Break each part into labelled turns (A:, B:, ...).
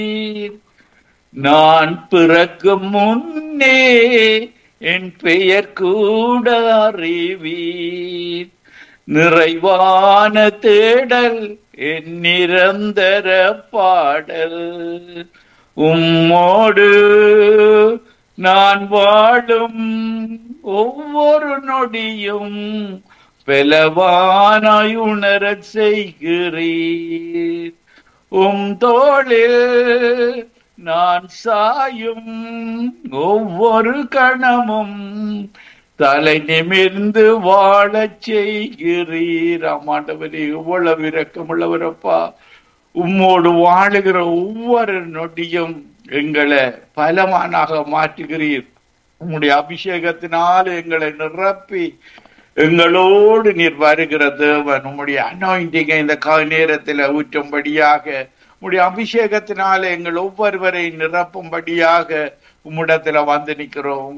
A: நான் பிறக்கும் முன்னே என் பெயர் கூட அறிவீர் நிறைவான தேடல் என் நிரந்தர பாடல் உம்மோடு நான் வாழும் ஒவ்வொரு நொடியும் பலவானாய் உணரச் செய்கிறீர் உம் தோளில் நான் சாயும் ஒவ்வொரு கணமும் தலை நிமிர்ந்து வாழச் செய்கிறீர் ஆமாண்டவரே இவ்வளவு இரக்கமுள்ளவரப்பா உம்மோடு வாழுகிற ஒவ்வொரு நொடியும் எங்களை பலமானாக மாற்றுகிறீர் உம்முடைய அபிஷேகத்தினால் எங்களை நிரப்பி எங்களோடு நீர் வருகிற தேவன் உம்முடைய அனாயிண்டிங்க இந்த கால நேரத்தில் ஊற்றும்படியாக உம்முடைய அபிஷேகத்தினால எங்கள் ஒவ்வொருவரை நிரப்பும்படியாக உம்மிடத்துல வந்து நிற்கிறோம்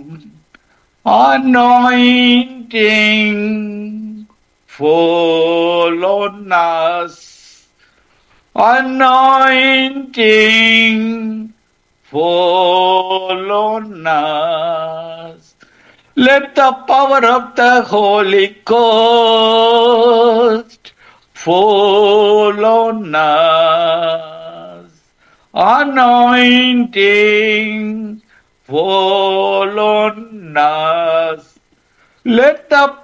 A: anointing fall on us anointing fall on us let the power of the holy ghost fall on us anointing fall on us let the